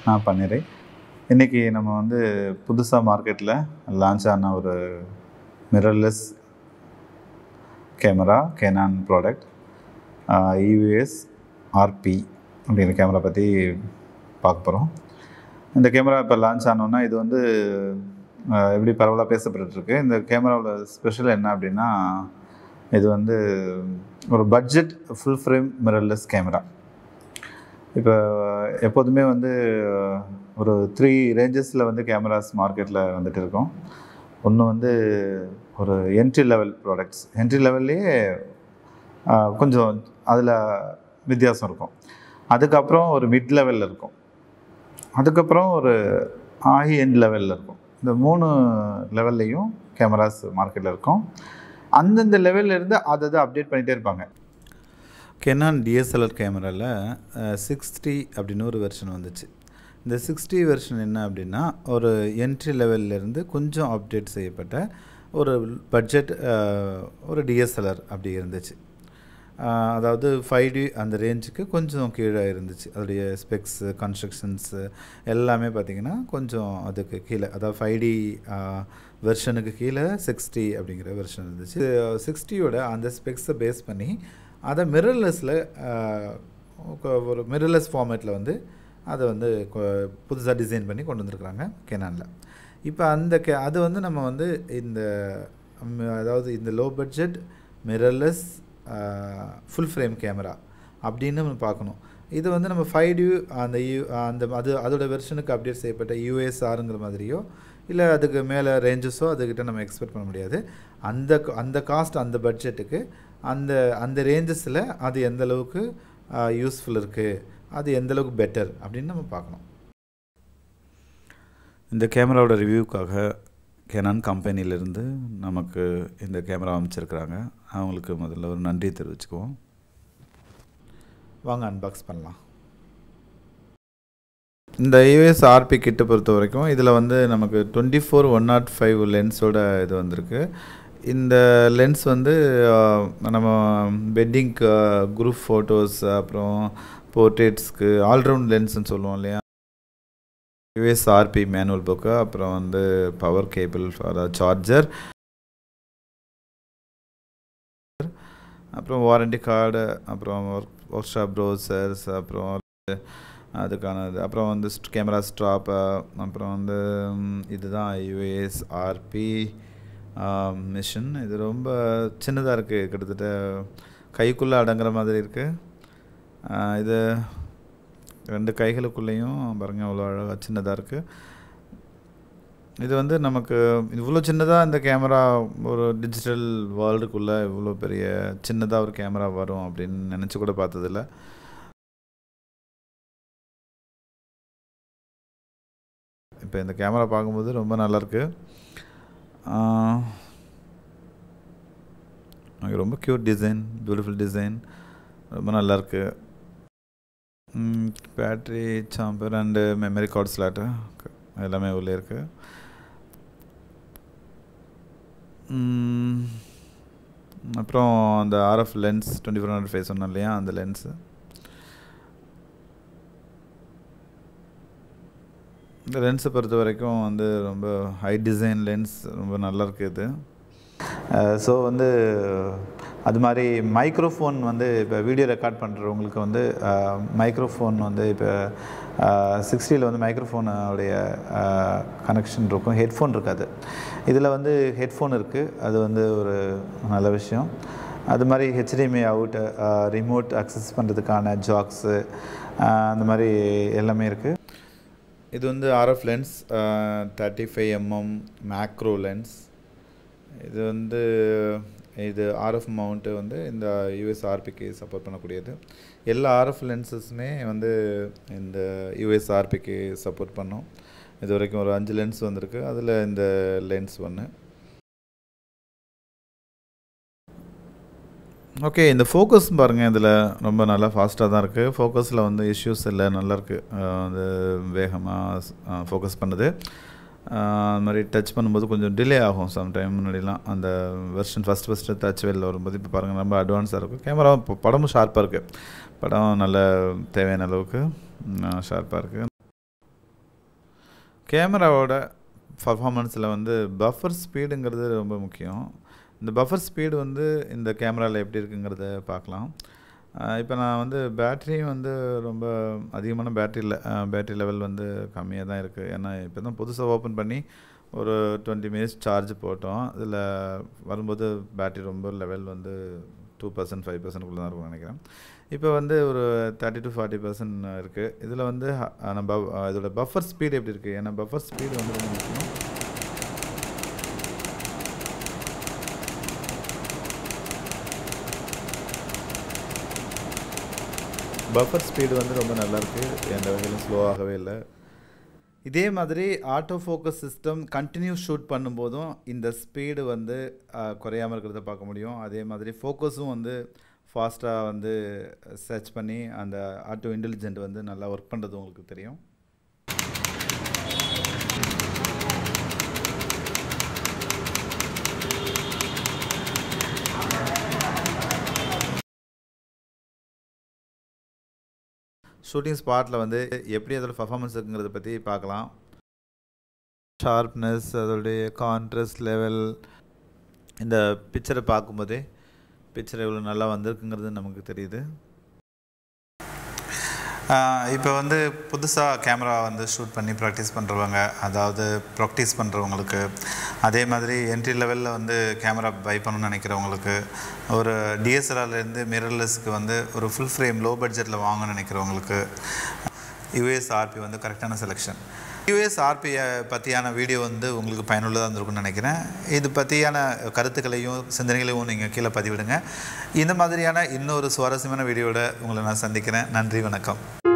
நான் பண்ணிடுறேன் இன்றைக்கி நம்ம வந்து புதுசாக மார்க்கெட்டில் லான்ச் ஆன ஒரு mirrorless camera Canon product EVS RP அப்படிங்கிற கேமரா பற்றி பார்க்க போகிறோம் இந்த கேமரா இப்போ லான்ச் ஆனோன்னா இது வந்து ஆஹ், எப்படி பரவலாக பேசப்பட்டுருக்கு இந்த கேமராவோட ஸ்பெஷல் என்ன அப்படின்னா இது வந்து ஒரு budget full frame mirrorless camera இப்போ எப்போதுமே வந்து ஒரு த்ரீ ரேஞ்சஸில் வந்து கேமராஸ் மார்க்கெட்டில் வந்துட்டு இருக்கோம் ஒன்று வந்து ஒரு என்ட்ரி லெவல் ப்ராடக்ட்ஸ் என்ட்ரி லெவல்லையே கொஞ்சம் அதில் வித்தியாசம் இருக்கும் அதுக்கப்புறம் ஒரு மிட் லெவலில் இருக்கும் அதுக்கப்புறம் ஒரு ஹை எண்ட் லெவலில் இருக்கும் இந்த மூணு லெவல்லையும் கேமராஸ் மார்க்கெட்டில் இருக்கும் அந்தந்த லெவல்ல இருந்து அதை அதை அப்டேட் பண்ணிகிட்டே இருப்பாங்க கெனான் டிஎஸ்எல்ஆர் கேமராவில் சிக்ஸ்டி அப்படின்னு ஒரு வெர்ஷன் வந்துச்சு இந்த சிக்ஸ்டி வெர்ஷன் என்ன அப்படின்னா ஒரு என்ட்ரி லெவல்லேருந்து கொஞ்சம் அப்டேட் செய்யப்பட்ட ஒரு பட்ஜெட் ஒரு டிஎஸ்எல்ஆர் அப்படி இருந்துச்சு ஆஹ் அதாவது ஃபைவ் டி அந்த ரேஞ்சுக்கு கொஞ்சம் கீழே இருந்துச்சு அதோடைய ஸ்பெக்ஸு கன்ஸ்ட்ரக்ஷன்ஸு எல்லாமே பார்த்திங்கன்னா கொஞ்சம் அதுக்கு கீழே அதாவது ஃபைவ் டி வெர்ஷனுக்கு கீழே சிக்ஸ்டி அப்படிங்கிற வெர்ஷன் இருந்துச்சு சிக்ஸ்டியோட அந்த ஸ்பெக்ஸை பேஸ் பண்ணி அதை மிரர்லெஸில் ஒரு மிரர்லெஸ் ஃபார்மேட்டில் வந்து அதை வந்து புதுசாக டிசைன் பண்ணி கொண்டு வந்திருக்கிறாங்க கெனானில் இப்போ அந்த கே அது வந்து நம்ம வந்து இந்த ம், அதாவது இந்த low budget mirrorless full frame camera அப்படின்னு நம்ம பார்க்கணும் இது வந்து நம்ம ஃபைவ் டி அந்த யூ அந்த அது அதோட வெர்ஷனுக்கு அப்டேட் செய்யப்பட்ட யூஎஸ்ஆருங்கிற மாதிரியோ இல்லை அதுக்கு மேலே ரேஞ்சஸோ அதுக்கிட்ட நம்ம எக்ஸ்பெக்ட் பண்ண முடியாது அந்த க- அந்த காஸ்ட் அந்த பட்ஜெட்டுக்கு அந்த அந்த ரேஞ்சஸில் அது எந்த அளவுக்கு யூஸ்ஃபுல் இருக்குது அது எந்த அளவுக்கு பெட்டர் அப்படின்னு நம்ம பார்க்கணும் இந்த கேமராவோட ரிவ்யூக்காக கெனான் கம்பெனியிலேருந்து நமக்கு இந்த கேமரா அமைச்சிருக்கிறாங்க அவங்களுக்கு முதல்ல ஒரு நன்றி தெரிவிச்சுக்குவோம் வாங்க அன்பாக்ஸ் பண்ணலாம் இந்த யூஎஸ் ஆர்பி கிட்ட பொறுத்த வரைக்கும் இதில் வந்து நமக்கு twenty four one naught five லென்ஸோட இது வந்திருக்கு இந்த லென்ஸ் வந்து ஆஹ், நம்ம வெட்டிங்க்கு குரூப் ஃபோட்டோஸ் அப்புறம் போர்ட்ரேட்ஸ்க்கு ஆல்ரவுண்ட் லென்ஸ்னு சொல்லுவோம் இல்லையா யூஎஸ் ஆர்பி மேனுவல் புக்கு அப்புறம் வந்து பவர் கேபிள் அதாவது சார்ஜர் அப்புறம் வாரண்டி கார்டு அப்புறம் ஒர்க் ஒர்க் ஷாப் ப்ரௌசர்ஸ் அப்புறம் அதுக்கானது அப்புறம் வந்து கேமரா ஸ்ட்ராப்பு அப்புறம் வந்து ம், இதுதான் யூஎஸ் ஆர்பி மிஷின் இது ரொம்ப சின்னதாக இருக்குது கிட்டத்தட்ட கைக்குள்ளே அடங்குற மாதிரி இருக்குது இது ரெண்டு கைகளுக்குள்ளேயும் பாருங்க அவ்வளோ அழகாக சின்னதாக இருக்குது இது வந்து நமக்கு இவ்வளோ சின்னதாக இந்த கேமரா ஒரு டிஜிட்டல் வேர்ல்டுக்குள்ளே இவ்வளோ பெரிய சின்னதாக ஒரு கேமரா வரும் அப்படின்னு நினச்சி கூட பார்த்ததில்ல இப்போ இந்த கேமரா பார்க்கும்போது ரொம்ப நல்லாயிருக்கு எனக்கு ரொம்ப க்யூட் டிசைன் பியூட்டிஃபுல் டிசைன் ரொம்ப நல்லாயிருக்கு battery chamber and memory card slot எல்லாமே உள்ளே இருக்குது ம், அப்புறம் அந்த RF lens twenty four hundred ஃபேஸ் சொன்னோம் இல்லையா அந்த லென்ஸு இந்த லென்ஸை பொறுத்த வரைக்கும் வந்து ரொம்ப ஹை டிசைன் லென்ஸ் ரொம்ப நல்லா இருக்குது இது ஸோ வந்து அது மாதிரி மைக்ரோஃபோன் வந்து இப்போ வீடியோ ரெக்கார்ட் பண்ணுறவங்களுக்கு வந்து மைக்ரோஃபோன் வந்து இப்போ சிக்ஸ்டியில் வந்து மைக்ரோஃபோனுடைய கனெக்ஷன் இருக்கும் ஹெட்ஃபோன் இருக்காது இதில் வந்து ஹெட்ஃபோன் இருக்குது அது வந்து ஒரு நல்ல விஷயம் அது மாதிரி ஹெச்டிஎம்ஐ அவுட் ரிமோட் அக்சஸ் பண்ணுறதுக்கான ஜாக்ஸு அந்த மாதிரி எல்லாமே இருக்குது இது வந்து RF lens thirty five mm macro lens இது வந்து இது ஆர்எஃப் மவுண்ட்டு வந்து இந்த யூஎஸ் ஆர்பிக்கு சப்போர்ட் பண்ணக்கூடியது எல்லா ஆர்எஃப் லென்சஸுமே வந்து இந்த யூஎஸ் ஆர்பிக்கு சப்போர்ட் பண்ணும் இது வரைக்கும் ஒரு அஞ்சு லென்ஸ் வந்திருக்கு அதில் இந்த லென்ஸ் ஒன்று ஓகே இந்த ஃபோக்கஸ் பாருங்கள் இதில் ரொம்ப நல்லா ஃபாஸ்ட்டாக தான் இருக்குது ஃபோக்கஸில் வந்து இஷ்யூஸ் இல்லை நல்லாயிருக்கு அது வேகமாக ஃபோக்கஸ் பண்ணுது ஆஹ் அது மாதிரி டச் பண்ணும்போது கொஞ்சம் டிலே ஆகும் சம்டைம் முன்னாடிலாம் அந்த வெர்ஷன் ஃபஸ்ட் ஃபஸ்ட்டு டச் வெளில வரும்போது இப்போ பாருங்கள் ரொம்ப அட்வான்ஸாக இருக்கும் கேமரா இப்போ படமும் ஷார்ப்பாக இருக்குது படம் நல்ல தேவையான அளவுக்கு ஷார்ப்பாக இருக்குது கேமராவோட பர்ஃபார்மன்ஸில் வந்து பஃபர் ஸ்பீடுங்கிறது ரொம்ப முக்கியம் இந்த பஃபர் ஸ்பீடு வந்து இந்த கேமராவில் எப்படி இருக்குங்கிறத பார்க்கலாம் இப்போ நான் வந்து பேட்டரியும் வந்து ரொம்ப அதிகமான பேட்டரி இல்லை பேட்டரி லெவல் வந்து கம்மியாக தான் இருக்குது ஏன்னா இப்போ தான் புதுசாக ஓப்பன் பண்ணி ஒரு டுவெண்ட்டி மினிட்ஸ் சார்ஜ் போட்டோம் இதில் வரும்போது பேட்டரி ரொம்ப லெவல் வந்து டூ பர்சன்ட் ஃபைவ் பர்சன்ட்குள்ளே தான் இருக்கும்னு நினைக்கிறேன் இப்போ வந்து ஒரு தேர்ட்டி டு ஃபார்ட்டி பர்சன்ட் இருக்குது இதில் வந்து ஹ- நம்ம இதோட பஃபர் ஸ்பீடு எப்படி இருக்குது ஏன்னா பஃபர் ஸ்பீடு வந்து ரொம்ப முக்கியம் பஃபர் ஸ்பீடு வந்து ரொம்ப நல்லா இருக்கு எந்த வகையிலும் ஸ்லோவாகவே இல்லை இதே மாதிரி auto focus system continue shoot பண்ணும்போதும் இந்த ஸ்பீடு வந்து அஹ், குறையாம இருக்கிறத பார்க்க முடியும் அதே மாதிரி ஃபோக்கஸும் வந்து ஃபாஸ்ட்டாக வந்து சர்ச் பண்ணி அந்த ஆட்டோ இன்டெலிஜென்ட் வந்து நல்லா ஒர்க் பண்ணுறது உங்களுக்கு தெரியும் ஷூட்டிங் ஸ்பாட்டில் வந்து எப்படி அதோட பர்ஃபார்மன்ஸ் இருக்குங்கிறத பற்றி பார்க்கலாம் ஷார்ப்னஸ் அதோடைய கான்ட்ராஸ்ட் லெவல் இந்த பிக்சரை பார்க்கும்போதே பிக்சர் எவ்வளோ நல்லா வந்திருக்குங்கிறது நமக்கு தெரியுது இப்போ வந்து புதுசாக கேமரா வந்து ஷூட் பண்ணி ப்ராக்டிஸ் பண்ணுறவங்க அதாவது ப்ராக்டிஸ் பண்ணுறவங்களுக்கு அதே மாதிரி என்ட்ரி லெவலில் வந்து கேமரா பை பண்ணணும்னு நினைக்கிறவங்களுக்கு ஒரு டிஎஸ்எல்ஆர்லேருந்து மிரர்லெஸ்க்கு வந்து ஒரு ஃபுல் ஃப்ரேம் லோ பட்ஜெட்டில் வாங்கணும்னு நினைக்கிறவங்களுக்கு யூஎஸ் ஆர்பி வந்து கரெக்டான செலெக்ஷன் யூஎஸ் ஆர்பியை பற்றியான வீடியோ வந்து உங்களுக்கு பயனுள்ளதாக இருந்திருக்கும்னு நினைக்கிறேன் இது பற்றியான கருத்துக்களையும் சிந்தனைகளையும் நீங்கள் கீழே பதிவிடுங்க இந்த மாதிரியான இன்னொரு சுவாரஸ்யமான வீடியோட உங்களை நான் சந்திக்கிறேன் நன்றி வணக்கம்